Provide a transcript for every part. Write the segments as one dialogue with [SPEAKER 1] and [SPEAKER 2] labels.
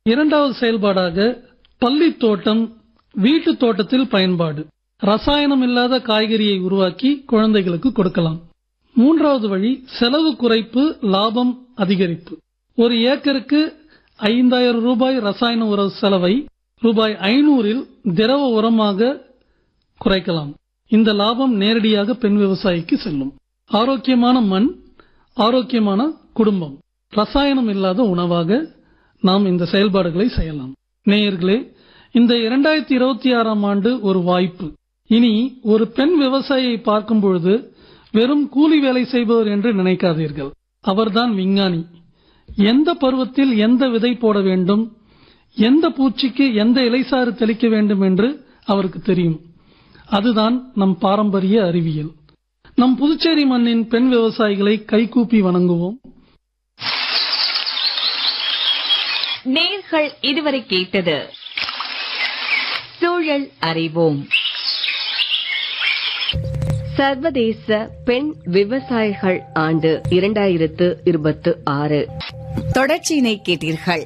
[SPEAKER 1] இரண்டாவது செயல்பாடாக பள்ளி தோட்டம் வீட்டு தோட்டத்தில் பயன்பாடு ரசாயனம் இல்லாத காய்கறியை உருவாக்கி குழந்தைகளுக்கு கொடுக்கலாம் மூன்றாவது வழி செலவு குறைப்பு லாபம் அதிகரிப்பு ஒரு ஏக்கருக்கு ஐந்தாயிரம் ரூபாய் ரசாயன உர செலவை ரூபாய் ஐநூறில் திரவ உரமாக குறைக்கலாம் இந்த லாபம் நேரடியாக பெண் விவசாயிக்கு செல்லும் ஆரோக்கியமான மண் ஆரோக்கியமான குடும்பம் ரசாயனம் இல்லாத உணவாக நாம் இந்த செயல்பாடுகளை செய்யலாம் நேயர்களே இந்த இரண்டாயிரத்தி இருபத்தி ஆறாம் ஆண்டு ஒரு வாய்ப்பு இனி ஒரு பெண் விவசாயியை பார்க்கும் பொழுது வெறும் கூலி வேலை செய்பவர் என்று நினைக்காதீர்கள் அவர்தான் விஞ்ஞானி எந்த பருவத்தில் எந்த விதை போட வேண்டும் எந்த பூச்சிக்கு எந்த இலைசாறு தெளிக்க வேண்டும் என்று அவருக்கு தெரியும் அதுதான் நம் பாரம்பரிய அறிவியல் நம் புதுச்சேரி மண்ணின் பெண் விவசாயிகளை கைகூப்பி வணங்குவோம்
[SPEAKER 2] நேர்கள் இதுவரை கேட்டது சூழல் அறிவோம் சர்வதேச பெண் விவசாயிகள் ஆண்டு இரண்டாயிரத்து இருபத்து ஆறு
[SPEAKER 3] தொடர்ச்சியினை கேட்டீர்கள்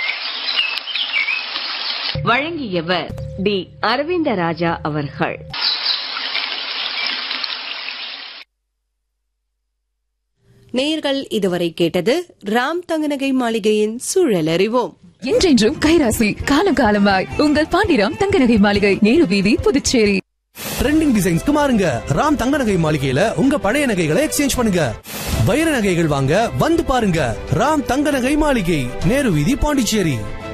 [SPEAKER 2] வழங்கியவர் டி அரவிந்த ராஜா அவர்கள்
[SPEAKER 3] நேயர்கள் இதுவரை கேட்டது ராம் தங்கநகை மாளிகையின் சூழல் அறிவோம்
[SPEAKER 4] என்றென்றும் கைராசி காலம் காலமாய் உங்கள் பாண்டிராம் தங்கநகை மாளிகை நேரு வீதி புதுச்சேரி
[SPEAKER 5] ட்ரெண்டிங் டிசைன்ஸ்க்கு மாறுங்க ராம் தங்க நகை மாளிகையில உங்க பழைய நகைகளை எக்ஸ்சேஞ்ச் பண்ணுங்க வைர நகைகள் வாங்க வந்து பாருங்க ராம் தங்க நகை மாளிகை நேரு வீதி பாண்டிச்சேரி